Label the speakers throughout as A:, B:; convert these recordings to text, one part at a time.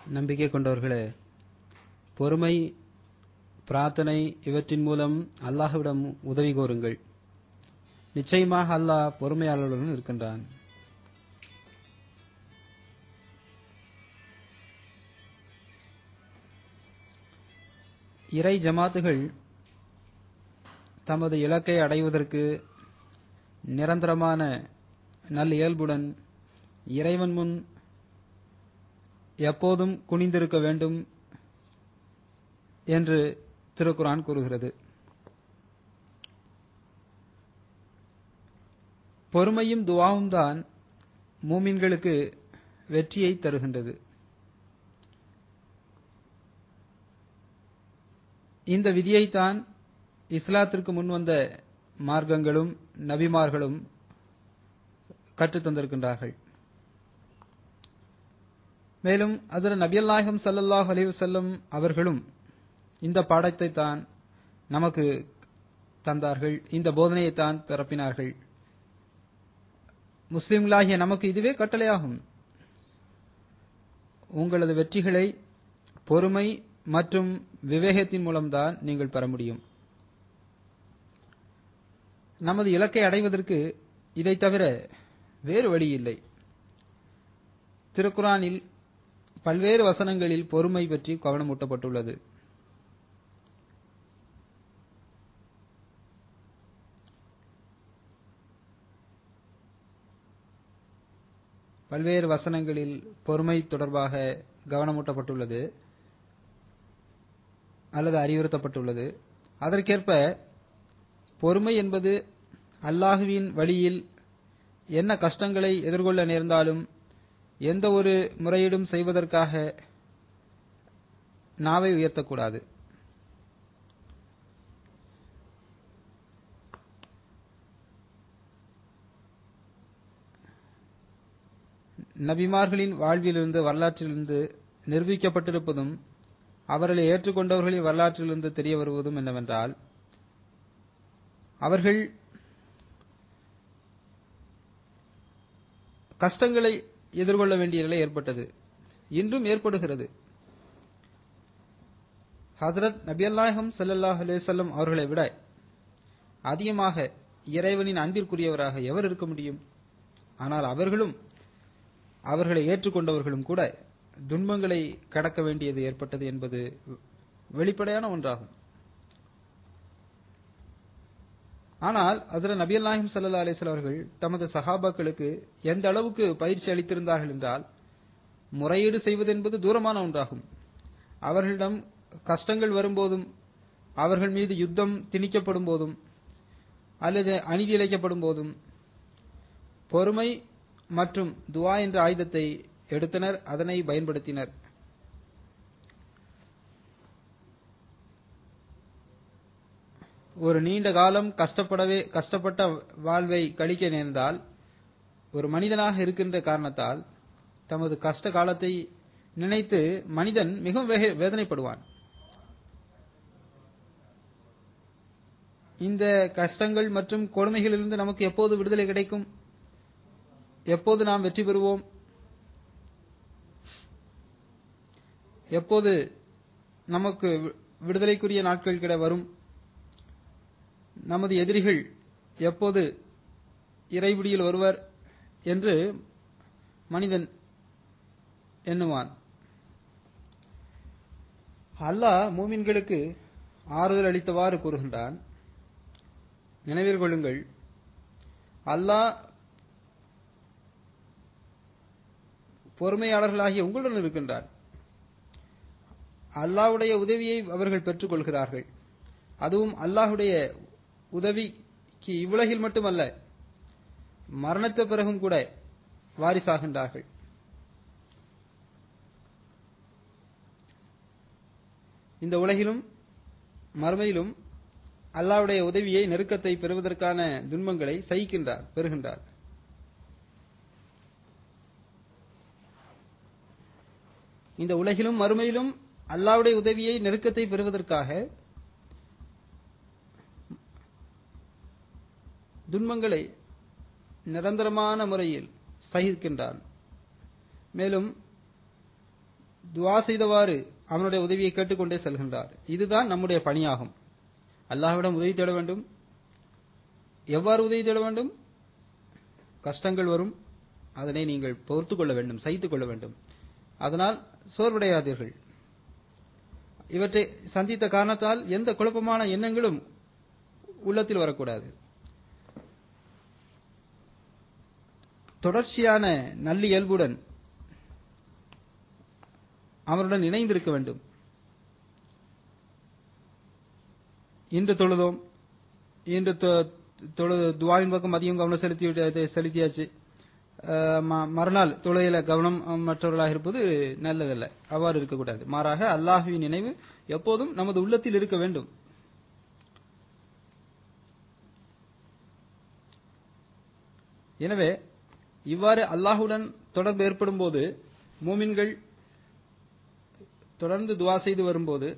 A: நம்பிக்கை கொண்டவர்களே பொறுமை பிரார்த்தனை இவற்றின் மூலம் அல்லாஹ்விடம் உதவி கோருங்கள் நிச்சயமாக அல்லாஹ் பொறுமையாளர்களுடன் இருக்கின்றான் இறை ஜமாத்துகள் தமது இலக்கை அடைவதற்கு நிரந்தரமான நல் இயல்புடன் இறைவன் முன் எப்போதும் குனிந்திருக்க வேண்டும் என்று திருக்குரான் கூறுகிறது பொறுமையும் துவாவும் தான் மூமின்களுக்கு வெற்றியை தருகின்றது இந்த விதியைத்தான் இஸ்லாத்திற்கு முன் வந்த மார்க்கங்களும் நபிமார்களும் கற்றுத் தந்திருக்கின்றார்கள் மேலும் அதில் நபியல்லாஹம் சல்லல்லாஹ் அலைஹி வஸல்லம் அவர்களும் இந்த பாடத்தை தான் நமக்கு தந்தார்கள் இந்த போதனையை தான் பிறப்பினார்கள் முஸ்லிம்களாகிய நமக்கு இதுவே கட்டளையாகும் உங்களது வெற்றிகளை பொறுமை மற்றும் விவேகத்தின் மூலம்தான் நீங்கள் பெற முடியும் நமது இலக்கை அடைவதற்கு இதை தவிர வேறு வழி இல்லை திருக்குரானில் பல்வேறு வசனங்களில் பொறுமை பற்றி கவனமூட்டப்பட்டுள்ளது பல்வேறு வசனங்களில் பொறுமை தொடர்பாக கவனமூட்டப்பட்டுள்ளது அல்லது அறிவுறுத்தப்பட்டுள்ளது அதற்கேற்ப பொறுமை என்பது அல்லாஹுவின் வழியில் என்ன கஷ்டங்களை எதிர்கொள்ள நேர்ந்தாலும் எந்த ஒரு முறையீடும் செய்வதற்காக நாவை உயர்த்தக்கூடாது நபிமார்களின் வாழ்விலிருந்து வரலாற்றிலிருந்து நிரூபிக்கப்பட்டிருப்பதும் அவர்களை ஏற்றுக்கொண்டவர்களின் வரலாற்றிலிருந்து தெரிய வருவதும் என்னவென்றால் அவர்கள் கஷ்டங்களை எதிர்கொள்ள வேண்டிய நிலை ஏற்பட்டது இன்றும் ஏற்படுகிறது ஹசரத் நபியல்லாஹம் சல்லாஹ் அலேசல்லம் அவர்களை விட அதிகமாக இறைவனின் அன்பிற்குரியவராக எவர் இருக்க முடியும் ஆனால் அவர்களும் அவர்களை ஏற்றுக்கொண்டவர்களும் கூட துன்பங்களை கடக்க வேண்டியது ஏற்பட்டது என்பது வெளிப்படையான ஒன்றாகும் ஆனால் அதில் நபியல் நாயகம் சல்லா அலிஸ்லாம் அவர்கள் தமது சஹாபாக்களுக்கு எந்த அளவுக்கு பயிற்சி அளித்திருந்தார்கள் என்றால் முறையீடு செய்வது என்பது தூரமான ஒன்றாகும் அவர்களிடம் கஷ்டங்கள் வரும்போதும் அவர்கள் மீது யுத்தம் திணிக்கப்படும் போதும் அல்லது அநீதி இழைக்கப்படும் போதும் பொறுமை மற்றும் துவா என்ற ஆயுதத்தை எடுத்தனர் அதனை பயன்படுத்தினர் ஒரு நீண்ட காலம் கஷ்டப்படவே கஷ்டப்பட்ட வாழ்வை கழிக்க நேர்ந்தால் ஒரு மனிதனாக இருக்கின்ற காரணத்தால் தமது கஷ்ட காலத்தை நினைத்து மனிதன் மிகவும் வேதனைப்படுவான் இந்த கஷ்டங்கள் மற்றும் கொடுமைகளிலிருந்து நமக்கு எப்போது விடுதலை கிடைக்கும் எப்போது நாம் வெற்றி பெறுவோம் எப்போது நமக்கு விடுதலைக்குரிய நாட்கள் கிட வரும் நமது எதிரிகள் எப்போது இறைபிடியில் வருவர் என்று மனிதன் எண்ணுவான் அல்லாஹ் மூமின்களுக்கு ஆறுதல் அளித்தவாறு கூறுகின்றான் நினைவில் கொள்ளுங்கள் அல்லாஹ் பொறுமையாளர்களாகிய உங்களுடன் இருக்கின்றார் அல்லாஹ்வுடைய உதவியை அவர்கள் பெற்றுக் கொள்கிறார்கள் அதுவும் அல்லாஹ்வுடைய உதவிக்கு இவ்வுலகில் மட்டுமல்ல மரணத்த பிறகும் கூட வாரிசாகின்றார்கள் இந்த உலகிலும் மறுமையிலும் அல்லாவுடைய உதவியை நெருக்கத்தை பெறுவதற்கான துன்பங்களை சகிக்கின்றார் பெறுகின்றார் இந்த உலகிலும் மறுமையிலும் அல்லாவுடைய உதவியை நெருக்கத்தை பெறுவதற்காக துன்பங்களை நிரந்தரமான முறையில் சகிக்கின்றான் மேலும் துவா செய்தவாறு அவனுடைய உதவியை கேட்டுக்கொண்டே செல்கின்றார் இதுதான் நம்முடைய பணியாகும் அல்லாஹ்விடம் உதவி தேட வேண்டும் எவ்வாறு உதவி தேட வேண்டும் கஷ்டங்கள் வரும் அதனை நீங்கள் பொறுத்து கொள்ள வேண்டும் சகித்துக் கொள்ள வேண்டும் அதனால் சோர்வடையாதீர்கள் இவற்றை சந்தித்த காரணத்தால் எந்த குழப்பமான எண்ணங்களும் உள்ளத்தில் வரக்கூடாது தொடர்ச்சியான நல்லியல்புடன் அவருடன் இணைந்திருக்க வேண்டும் இன்று தொழுதோம் இன்று தொ- தொழுது துவாவின் பக்கம் அதிகம் கவனம் செலுத்தி விட்டு- செலுத்தியாச்சு அஹ் ம- மறுநாள் தொழுகையில கவனம் மற்றவர்களாக இருப்பது நல்லதல்ல அவ்வாறு இருக்கக்கூடாது மாறாக அல்லாஹுவின் நினைவு எப்போதும் நமது உள்ளத்தில் இருக்க வேண்டும் எனவே இவ்வாறு அல்லாஹுடன் தொடர்பு ஏற்படும் போது மூமின்கள் தொடர்ந்து துவா செய்து வரும்போது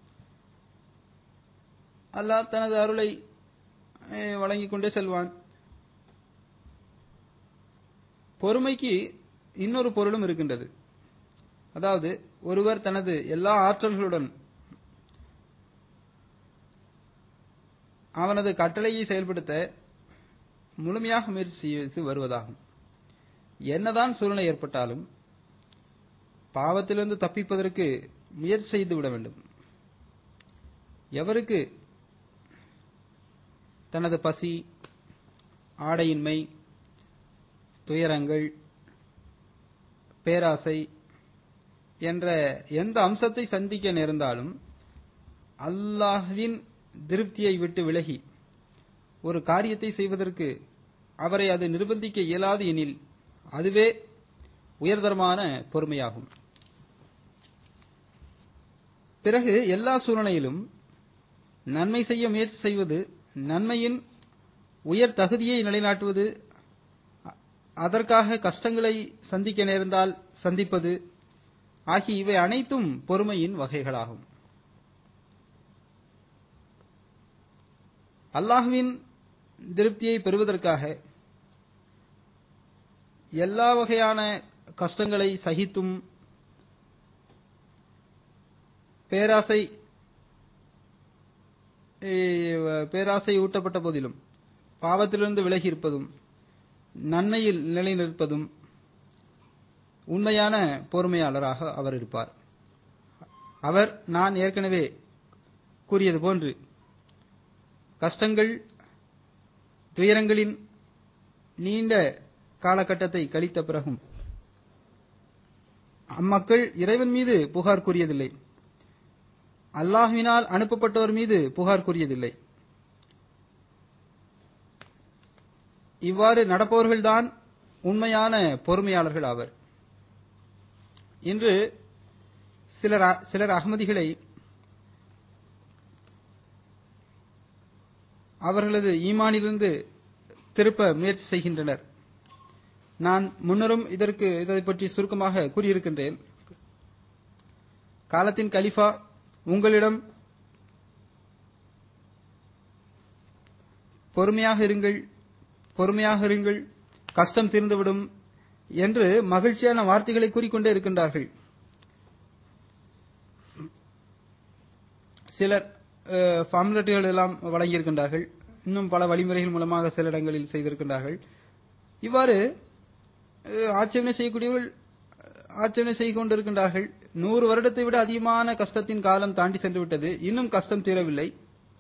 A: அல்லாஹ் தனது அருளை அஹ், வழங்கிக் கொண்டே செல்வான் பொறுமைக்கு இன்னொரு பொருளும் இருக்கின்றது அதாவது ஒருவர் தனது எல்லா ஆற்றல்களுடன் அவனது கட்டளையை செயல்படுத்த முழுமையாக முயற்சி செய்து வருவதாகும் என்னதான் சூழ்நிலை ஏற்பட்டாலும் பாவத்திலிருந்து தப்பிப்பதற்கு முயற்சி செய்து விட வேண்டும் எவருக்கு தனது பசி ஆடையின்மை துயரங்கள் பேராசை என்ற எந்த அம்சத்தை சந்திக்க நேர்ந்தாலும் அல்லாஹ்வின் திருப்தியை விட்டு விலகி ஒரு காரியத்தை செய்வதற்கு அவரை அது நிர்பந்திக்க இயலாது எனில் அதுவே உயர்தரமான பொறுமையாகும் பிறகு எல்லா சூழ்நிலையிலும் நன்மை செய்ய முயற்சி செய்வது நன்மையின் உயர் தகுதியை நிலைநாட்டுவது அ- அதற்காக கஷ்டங்களை சந்திக்க நேர்ந்தால் சந்திப்பது ஆகிய இவை அனைத்தும் பொறுமையின் வகைகளாகும் அல்லாஹ்வின் திருப்தியை பெறுவதற்காக எல்லா வகையான கஷ்டங்களை சகித்தும் பேராசை ஏ, பேராசை ஊட்டப்பட்ட போதிலும் பாவத்திலிருந்து விலகி இருப்பதும் நன்மையில் நிலை நிற்பதும் உண்மையான பொறுமையாளராக அவர் இருப்பார் அவர் நான் ஏற்கனவே கூறியது போன்று கஷ்டங்கள் துயரங்களின் நீண்ட காலகட்டத்தை கழித்த பிறகும் அம்மக்கள் இறைவன் மீது புகார் கூறியதில்லை அல்லாஹ்வினால் அனுப்பப்பட்டவர் மீது புகார் கூறியதில்லை இவ்வாறு நடப்பவர்கள்தான் உண்மையான பொறுமையாளர்கள் ஆவர் இன்று சிலர் அ- சிலர் அகமதிகளை அவர்களது ஈமானிலிருந்து திருப்ப முயற்சி செய்கின்றனர் நான் முன்னரும் இதற்கு இதை பற்றி சுருக்கமாக கூறியிருக்கின்றேன் காலத்தின் கலிஃபா உங்களிடம் பொறுமையாக இருங்கள் பொறுமையாக இருங்கள் கஷ்டம் தீர்ந்துவிடும் என்று மகிழ்ச்சியான வார்த்தைகளை கூறிக்கொண்டே இருக்கின்றார்கள் சிலர் ஃபார்முலேட்டுகள் எல்லாம் வழங்கியிருக்கின்றார்கள் இன்னும் பல வழிமுறைகள் மூலமாக சில இடங்களில் செய்திருக்கின்றார்கள் இவ்வாறு அஹ், ஆட்சேபனை செய்யக்கூடியவர்கள் அஹ், ஆட்சேபனை செய்து கொண்டிருக்கின்றார்கள் நூறு வருடத்தை விட அதிகமான கஷ்டத்தின் காலம் தாண்டி சென்று விட்டது இன்னும் கஷ்டம் தீரவில்லை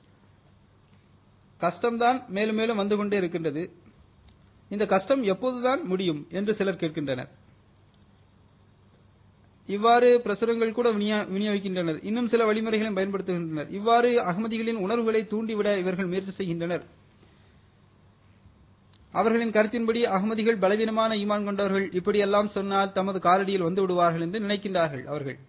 A: கஷ்டம்தான் மேலும் மேலும் வந்து கொண்டே இருக்கின்றது இந்த கஷ்டம் எப்போதுதான் முடியும் என்று சிலர் கேட்கின்றனர் இவ்வாறு பிரசுரங்கள் கூட விநியா- விநியோகிக்கின்றனர் இன்னும் சில வழிமுறைகளையும் பயன்படுத்துகின்றனர் இவ்வாறு அகமதிகளின் உணர்வுகளை தூண்டிவிட இவர்கள் முயற்சி செய்கின்றனர் அவர்களின் கருத்தின்படி அகமதிகள் பலவீனமான ஈமான் கொண்டவர்கள் இப்படியெல்லாம் சொன்னால் தமது காலடியில் வந்து விடுவார்கள் என்று நினைக்கின்றார்கள் அவர்கள்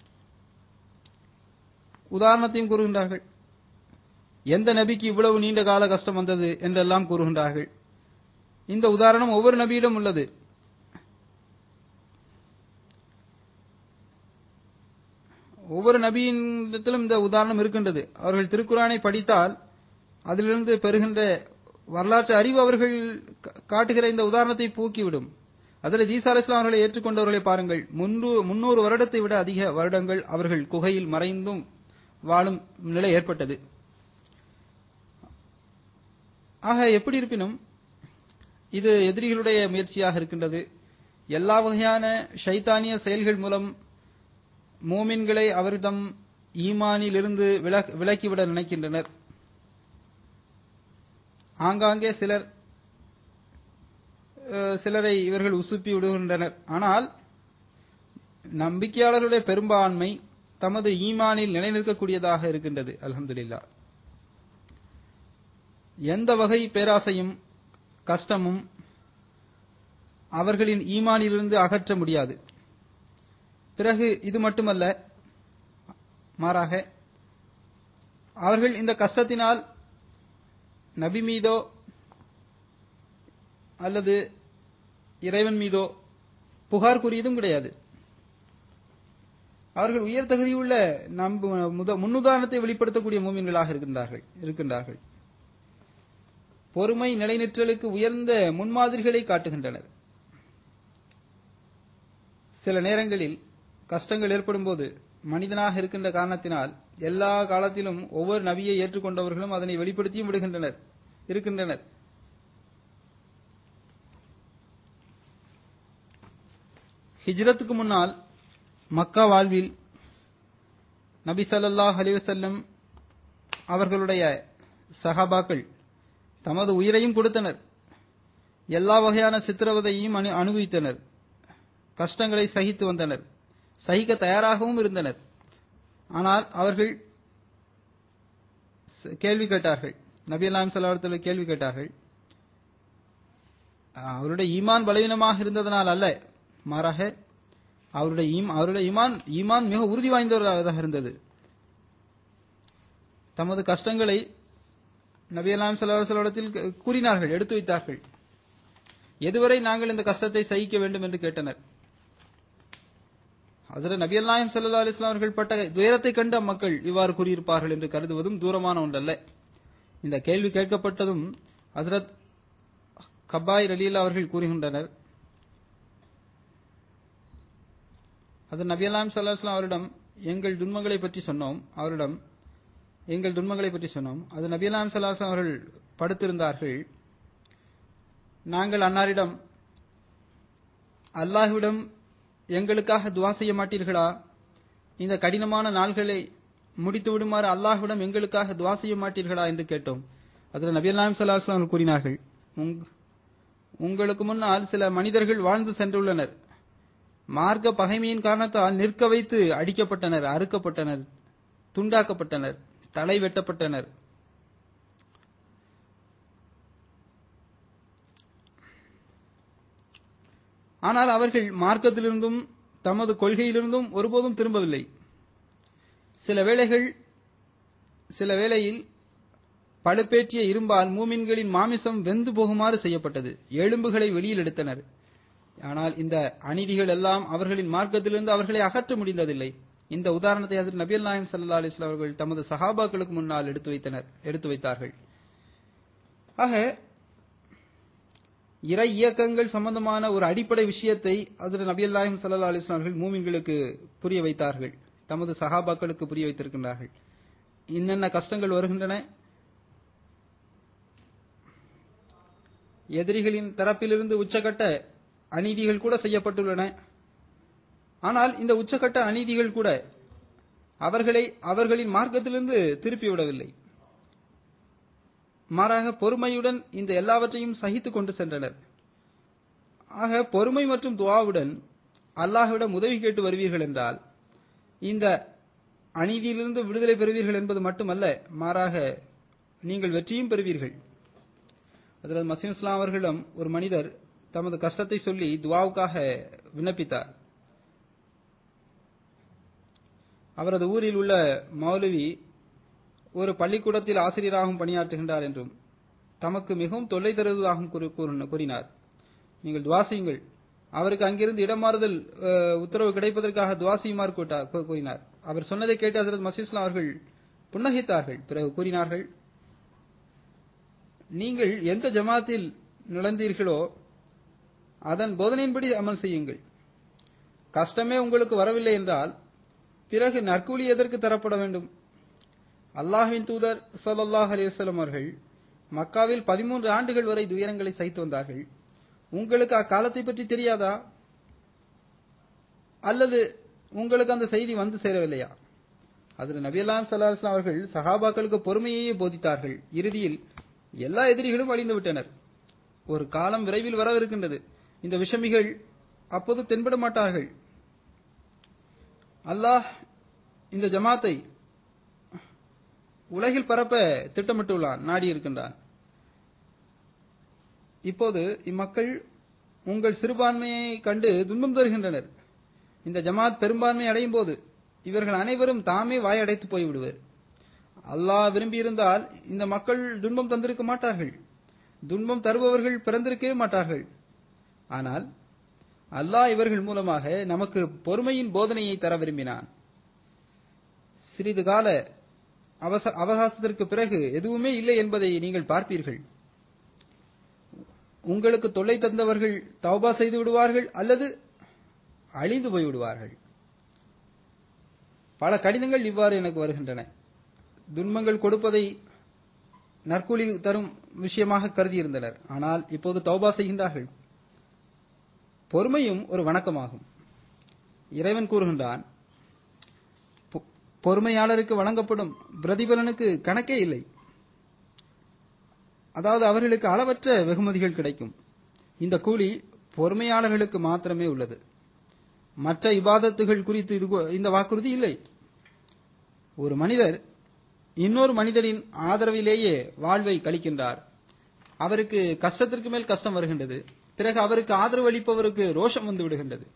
A: உதாரணத்தையும் கூறுகின்றார்கள் எந்த நபிக்கு இவ்வளவு நீண்ட கால கஷ்டம் வந்தது என்றெல்லாம் கூறுகின்றார்கள் இந்த உதாரணம் ஒவ்வொரு நபியிடம் உள்ளது ஒவ்வொரு நபியிடத்திலும் இந்த உதாரணம் இருக்கின்றது அவர்கள் திருக்குறானை படித்தால் அதிலிருந்து பெறுகின்ற வரலாற்று அறிவு அவர்கள் கா- காட்டுகிற இந்த உதாரணத்தை போக்கிவிடும் அதில் ஈசா அலிஸ்லாம் அவர்களை ஏற்றுக்கொண்டவர்களை பாருங்கள் முன்னூறு வருடத்தை விட அதிக வருடங்கள் அவர்கள் குகையில் மறைந்தும் வாழும் நிலை ஏற்பட்டது ஆக எப்படி இருப்பினும் இது எதிரிகளுடைய முயற்சியாக இருக்கின்றது எல்லா வகையான ஷைத்தானிய செயல்கள் மூலம் மோமின்களை அவரிடம் ஈமானில் இருந்து விலக்கிவிட நினைக்கின்றனர் ஆங்காங்கே சிலர் சிலரை இவர்கள் உசுப்பி விடுகின்றனர் ஆனால் நம்பிக்கையாளர்களுடைய பெரும்பான்மை தமது ஈமானில் நிலைநிற்கக்கூடியதாக இருக்கின்றது அலமதுல்லா எந்த வகை பேராசையும் கஷ்டமும் அவர்களின் ஈமானிலிருந்து அகற்ற முடியாது பிறகு இது மட்டுமல்ல மாறாக அவர்கள் இந்த கஷ்டத்தினால் நபி மீதோ அல்லது இறைவன் மீதோ புகார் கூறியதும் கிடையாது அவர்கள் உயர் தகுதியுள்ள நம்பு முன்னுதாரணத்தை வெளிப்படுத்தக்கூடிய மூமின்களாக இருக்கின்றார்கள் இருக்கின்றார்கள் பொறுமை நிலைநிற்றலுக்கு உயர்ந்த முன்மாதிரிகளை காட்டுகின்றனர் சில நேரங்களில் கஷ்டங்கள் ஏற்படும் போது மனிதனாக இருக்கின்ற காரணத்தினால் எல்லா காலத்திலும் ஒவ்வொரு நபியை ஏற்றுக்கொண்டவர்களும் அதனை வெளிப்படுத்தியும் விடுகின்றனர் இருக்கின்றனர் ஹிஜ்ரத்துக்கு முன்னால் மக்கா வாழ்வில் நபி சல்லாஹ் அலிவசல்லம் அவர்களுடைய சஹாபாக்கள் தமது உயிரையும் கொடுத்தனர் எல்லா வகையான சித்திரவதையையும் அனுபவித்தனர் கஷ்டங்களை சகித்து வந்தனர் சகிக்க தயாராகவும் இருந்தனர் ஆனால் அவர்கள் கேள்வி கேட்டார்கள் நபி அல்லாம் சல்லாஹத்தில் கேள்வி கேட்டார்கள் அவருடைய ஈமான் பலவீனமாக இருந்ததனால் அல்ல மாறாக அவருடைய அவருடைய ஈமான் ஈமான் மிக உறுதி வாய்ந்தவராக இருந்தது தமது கஷ்டங்களை நபி அல்லாம் சல்லாஹத்தில் கூறினார்கள் எடுத்து வைத்தார்கள் எதுவரை நாங்கள் இந்த கஷ்டத்தை சகிக்க வேண்டும் என்று கேட்டனர் அதில் நபி அல்லாயம் சல்லா அலிஸ்லாம் அவர்கள் பட்ட துயரத்தை கண்டு அம்மக்கள் இவ்வாறு கூறியிருப்பார்கள் என்று கருதுவதும் தூரமான ஒன்றல்ல இந்த கேள்வி கேட்கப்பட்டதும் ஹசரத் கபாய் ரலீலா அவர்கள் கூறுகின்றனர் அது நபி அல்லாம் சல்லாஹ்லாம் அவரிடம் எங்கள் துன்பங்களை பற்றி சொன்னோம் அவரிடம் எங்கள் துன்பங்களை பற்றி சொன்னோம் அது நபி அல்லாம் சல்லாஹ்லாம் அவர்கள் படுத்திருந்தார்கள் நாங்கள் அன்னாரிடம் அல்லாஹ்விடம் எங்களுக்காக துவா செய்ய மாட்டீர்களா இந்த கடினமான நாள்களை முடித்து விடுமாறு அல்லாஹ்விடம் எங்களுக்காக துவா செய்ய மாட்டீர்களா என்று கேட்டோம் அதில் நபி அல்லாம் சல்லாஹ்லாம் கூறினார்கள் உங்களுக்கு முன்னால் சில மனிதர்கள் வாழ்ந்து சென்றுள்ளனர் மார்க்க பகைமையின் காரணத்தால் நிற்க வைத்து அடிக்கப்பட்டனர் அறுக்கப்பட்டனர் துண்டாக்கப்பட்டனர் தலை வெட்டப்பட்டனர் ஆனால் அவர்கள் மார்க்கத்திலிருந்தும் தமது கொள்கையிலிருந்தும் ஒருபோதும் திரும்பவில்லை சில வேளைகள் சில வேளையில் பழுப்பேற்றிய இரும்பால் மூமின்களின் மாமிசம் வெந்து போகுமாறு செய்யப்பட்டது எலும்புகளை வெளியில் எடுத்தனர் ஆனால் இந்த அநீதிகள் எல்லாம் அவர்களின் மார்க்கத்திலிருந்து அவர்களை அகற்ற முடிந்ததில்லை இந்த உதாரணத்தை அதில் நபியல் நாயம் சல்லா அலிஸ்லாம் அவர்கள் தமது சஹாபாக்களுக்கு முன்னால் எடுத்து வைத்தனர் எடுத்து வைத்தார்கள் ஆக இறை இயக்கங்கள் சம்பந்தமான ஒரு அடிப்படை விஷயத்தை அதில் நபியல்லாஹிம் சல்லா அலிஸ்லாம் அவர்கள் மூமின்களுக்கு புரிய வைத்தார்கள் தமது சஹாபாக்களுக்கு புரிய வைத்திருக்கின்றார்கள் என்னென்ன கஷ்டங்கள் வருகின்றன எதிரிகளின் தரப்பிலிருந்து உச்சகட்ட அநீதிகள் கூட செய்யப்பட்டுள்ளன ஆனால் இந்த உச்சகட்ட அநீதிகள் கூட அவர்களை அவர்களின் மார்க்கத்திலிருந்து திருப்பிவிடவில்லை மாறாக பொறுமையுடன் இந்த எல்லாவற்றையும் சகித்துக் கொண்டு சென்றனர் ஆக பொறுமை மற்றும் துவாவுடன் அல்லாஹ்விடம் உதவி கேட்டு வருவீர்கள் என்றால் இந்த அநீதியிலிருந்து விடுதலை பெறுவீர்கள் என்பது மட்டுமல்ல மாறாக நீங்கள் வெற்றியும் பெறுவீர்கள் அதில் மசீம் இஸ்லாம் அவர்களிடம் ஒரு மனிதர் தமது கஷ்டத்தை சொல்லி துவாவுக்காக விண்ணப்பித்தார் அவரது ஊரில் உள்ள மௌலவி ஒரு பள்ளிக்கூடத்தில் ஆசிரியராகவும் பணியாற்றுகின்றார் என்றும் தமக்கு மிகவும் தொல்லை தருவதாகவும் கூறினார் நீங்கள் துவா செய்யுங்கள் அவருக்கு அங்கிருந்து இடமாறுதல் உத்தரவு கிடைப்பதற்காக துவா செய்யுமாறு கூறினார் அவர் சொன்னதை கேட்டு ஹசரத் மசீஸ்லாம் அவர்கள் புன்னகித்தார்கள் பிறகு கூறினார்கள் நீங்கள் எந்த ஜமாத்தில் நுழைந்தீர்களோ அதன் போதனையின்படி அமல் செய்யுங்கள் கஷ்டமே உங்களுக்கு வரவில்லை என்றால் பிறகு நற்கூலி எதற்கு தரப்பட வேண்டும் அல்லாஹ்வின் தூதர் ஸல்லல்லாஹு அலைஹி வஸல்லம் அவர்கள் மக்காவில் 13 ஆண்டுகள் வரை துயரங்களை சகித்து வந்தார்கள் உங்களுக்கு அக்காலத்தை பற்றி தெரியாதா அல்லது உங்களுக்கு அந்த செய்தி வந்து சேரவில்லையா அதில் நபியல்லாம் சல்லாஹ் அவர்கள் சஹாபாக்களுக்கு பொறுமையையே போதித்தார்கள் இறுதியில் எல்லா எதிரிகளும் அழிந்து விட்டனர் ஒரு காலம் விரைவில் வரவிருக்கின்றது இந்த விஷமிகள் அப்போது தென்பட மாட்டார்கள் அல்லாஹ் இந்த ஜமாத்தை உலகில் பரப்ப திட்டமிட்டுள்ளான் நாடி இருக்கின்றான் இப்போது இம்மக்கள் உங்கள் சிறுபான்மையை கண்டு துன்பம் தருகின்றனர் இந்த ஜமாத் பெரும்பான்மை அடையும் போது இவர்கள் அனைவரும் தாமே வாயடைத்து போய்விடுவர் அல்லாஹ் விரும்பியிருந்தால் இந்த மக்கள் துன்பம் தந்திருக்க மாட்டார்கள் துன்பம் தருபவர்கள் பிறந்திருக்கவே மாட்டார்கள் ஆனால் அல்லாஹ் இவர்கள் மூலமாக நமக்கு பொறுமையின் போதனையை தர விரும்பினான் சிறிது கால அவச அவகாசத்திற்கு பிறகு எதுவுமே இல்லை என்பதை நீங்கள் பார்ப்பீர்கள் உங்களுக்கு தொல்லை தந்தவர்கள் தௌபா செய்து விடுவார்கள் அல்லது அழிந்து போய் விடுவார்கள் பல கடிதங்கள் இவ்வாறு எனக்கு வருகின்றன துன்பங்கள் கொடுப்பதை நற்கூலி தரும் விஷயமாக கருதியிருந்தனர் ஆனால் இப்போது தௌபா செய்கின்றார்கள் பொறுமையும் ஒரு வணக்கமாகும் இறைவன் கூறுகின்றான் பொ- பொறுமையாளருக்கு வழங்கப்படும் பிரதிபலனுக்கு கணக்கே இல்லை அதாவது அவர்களுக்கு அளவற்ற வெகுமதிகள் கிடைக்கும் இந்த கூலி பொறுமையாளர்களுக்கு மாத்திரமே உள்ளது மற்ற இபாதத்துகள் குறித்து இது கு- இந்த வாக்குறுதி இல்லை ஒரு மனிதர் இன்னொரு மனிதரின் ஆதரவிலேயே வாழ்வை கழிக்கின்றார் அவருக்கு கஷ்டத்திற்கு மேல் கஷ்டம் வருகின்றது பிறகு அவருக்கு ஆதரவு அளிப்பவருக்கு ரோஷம் வந்து விடுகின்றது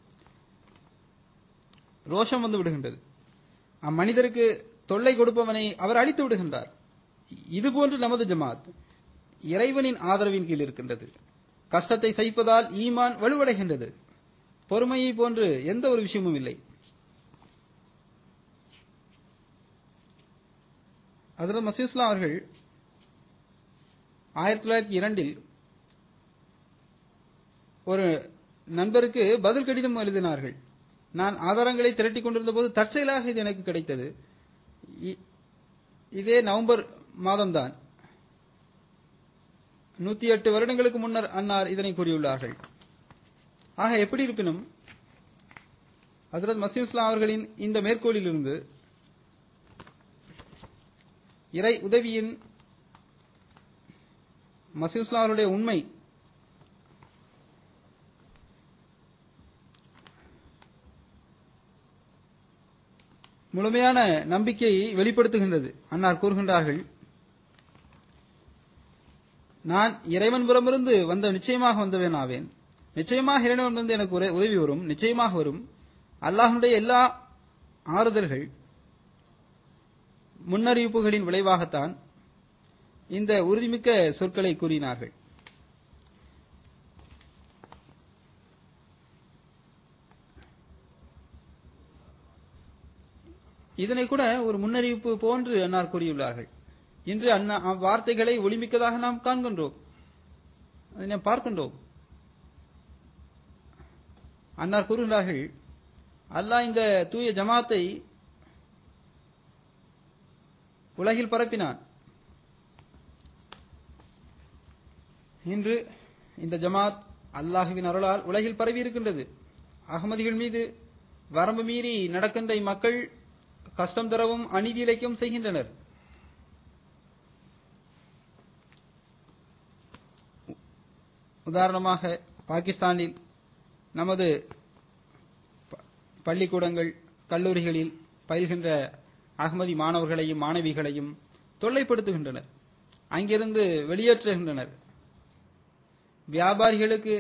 A: ரோஷம் வந்து விடுகின்றது அம்மனிதருக்கு தொல்லை கொடுப்பவனை அவர் அழித்து விடுகின்றார் இதுபோன்று நமது ஜமாத் இறைவனின் ஆதரவின் கீழ் இருக்கின்றது கஷ்டத்தை சகிப்பதால் ஈமான் வலுவடைகின்றது பொறுமையை போன்று எந்த ஒரு விஷயமும் இல்லை அதில் மசீஸ்லாம் அவர்கள் ஆயிரத்தி தொள்ளாயிரத்தி இரண்டில் ஒரு நண்பருக்கு பதில் கடிதம் எழுதினார்கள் நான் ஆதாரங்களை திரட்டிக் கொண்டிருந்த போது தற்செயலாக இது எனக்கு கிடைத்தது இ- இதே நவம்பர் மாதம்தான் நூத்தி எட்டு வருடங்களுக்கு முன்னர் அன்னார் இதனை கூறியுள்ளார்கள் ஆக எப்படி இருப்பினும் ஹசரத் மசீம் இஸ்லாம் அவர்களின் இந்த மேற்கோளிலிருந்து இறை உதவியின் மசீம் இஸ்லாம் அவருடைய உண்மை முழுமையான நம்பிக்கையை வெளிப்படுத்துகின்றது அன்னார் கூறுகின்றார்கள் நான் இறைவன் புறமிருந்து வந்த நிச்சயமாக வந்தவன் ஆவேன் நிச்சயமாக இறைவன் வந்து எனக்கு உர- உதவி வரும் நிச்சயமாக வரும் அல்லாஹ்வுடைய எல்லா ஆறுதல்கள் முன்னறிவிப்புகளின் விளைவாகத்தான் இந்த உறுதிமிக்க சொற்களை கூறினார்கள் இதனை கூட ஒரு முன்னறிவிப்பு போன்று அன்னார் கூறியுள்ளார்கள் இன்று அண்ணா அவ்வார்த்தைகளை ஒளிமிக்கதாக நாம் காண்கின்றோம் அதை நாம் பார்க்கின்றோம் அன்னார் கூறுகிறார்கள் அல்லாஹ் இந்த தூய ஜமாத்தை உலகில் பரப்பினான் இன்று இந்த ஜமாத் அல்லாஹுவின் அருளால் உலகில் பரவி இருக்கின்றது அகமதிகள் மீது வரம்பு மீறி நடக்கின்ற இம்மக்கள் கஷ்டம் தரவும் அநீதி இழைக்கவும் செய்கின்றனர் உதாரணமாக பாகிஸ்தானில் நமது ப- பள்ளிக்கூடங்கள் கல்லூரிகளில் பயில்கின்ற அகமதி மாணவர்களையும் மாணவிகளையும் தொல்லைப்படுத்துகின்றனர் அங்கிருந்து வெளியேற்றுகின்றனர் வியாபாரிகளுக்கு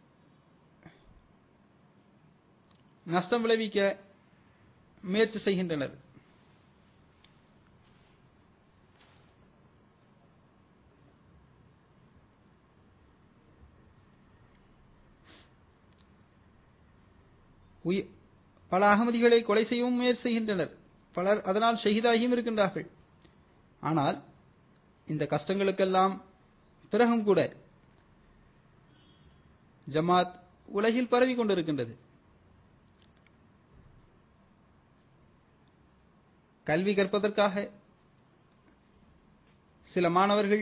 A: நஷ்டம் விளைவிக்க முயற்சி செய்கின்றனர் உயி- பல அகமதிகளை கொலை செய்யவும் முயற்சி செய்கின்றனர் பலர் அதனால் ஷஹீதாகியும் இருக்கின்றார்கள் ஆனால் இந்த கஷ்டங்களுக்கெல்லாம் பிறகும் கூட ஜமாத் உலகில் பரவி கொண்டிருக்கின்றது கல்வி கற்பதற்காக சில மாணவர்கள்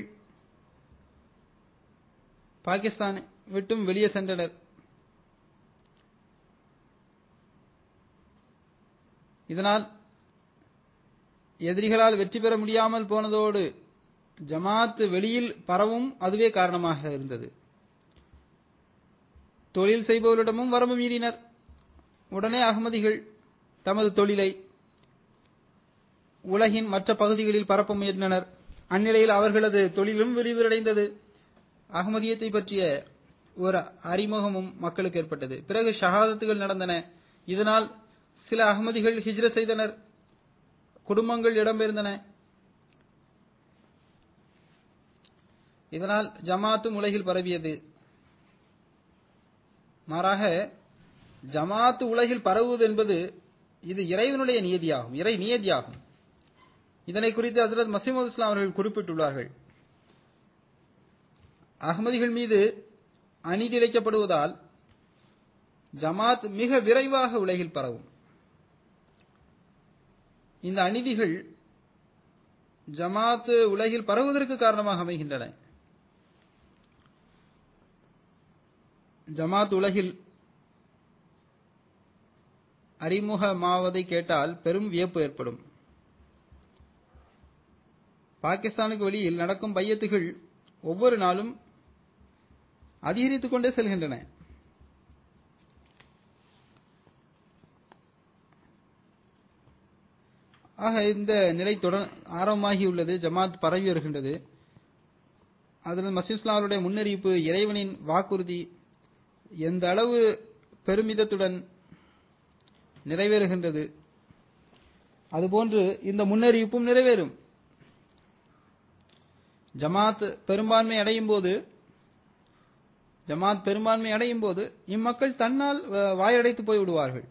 A: பாகிஸ்தான் விட்டும் வெளியே சென்றனர் இதனால் எதிரிகளால் வெற்றி பெற முடியாமல் போனதோடு ஜமாத் வெளியில் பரவும் அதுவே காரணமாக இருந்தது தொழில் செய்பவரிடமும் வரம்பு மீறினர் உடனே அகமதிகள் தமது தொழிலை உலகின் மற்ற பகுதிகளில் பரப்ப முயன்றனர் அந்நிலையில் அவர்களது தொழிலும் விரிவடைந்தது அகமதியத்தை பற்றிய ஒரு அறிமுகமும் மக்களுக்கு ஏற்பட்டது பிறகு ஷஹாதத்துகள் நடந்தன இதனால் சில அகமதிகள் ஹிஜ்ர செய்தனர் குடும்பங்கள் இடம்பெயர்ந்தன இதனால் ஜமாத்தும் உலகில் பரவியது மாறாக ஜமாத்து உலகில் பரவுவது என்பது இது இறைவனுடைய நியதியாகும் இறை நியதியாகும் இதனை குறித்து ஹசரத் மசீமது இஸ்லாம் அவர்கள் குறிப்பிட்டுள்ளார்கள் அகமதிகள் மீது அநீதி இழைக்கப்படுவதால் ஜமாத் மிக விரைவாக உலகில் பரவும் இந்த அநீதிகள் ஜமாத் உலகில் பரவுவதற்கு காரணமாக அமைகின்றன ஜமாத் உலகில் அறிமுகமாவதை கேட்டால் பெரும் வியப்பு ஏற்படும் பாகிஸ்தானுக்கு வெளியில் நடக்கும் பையத்துகள் ஒவ்வொரு நாளும் அதிகரித்துக் கொண்டே செல்கின்றன ஆக இந்த நிலை தொடர் ஆரம்பமாகியுள்ளது ஜமாத் பரவி வருகின்றது அதில் மசீஸ்லாமுடைய முன்னறிவிப்பு இறைவனின் வாக்குறுதி எந்த அளவு பெருமிதத்துடன் நிறைவேறுகின்றது அதுபோன்று இந்த முன்னறிவிப்பும் நிறைவேறும் ஜமாத் பெரும்பான்மை அடையும் போது ஜமாத் பெரும்பான்மை அடையும் போது இம்மக்கள் தன்னால் வாயடைத்து போய் விடுவார்கள்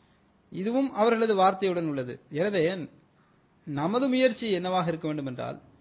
A: இதுவும் அவர்களது வார்த்தையுடன் உள்ளது எனவே நமது முயற்சி என்னவாக இருக்க வேண்டும் என்றால்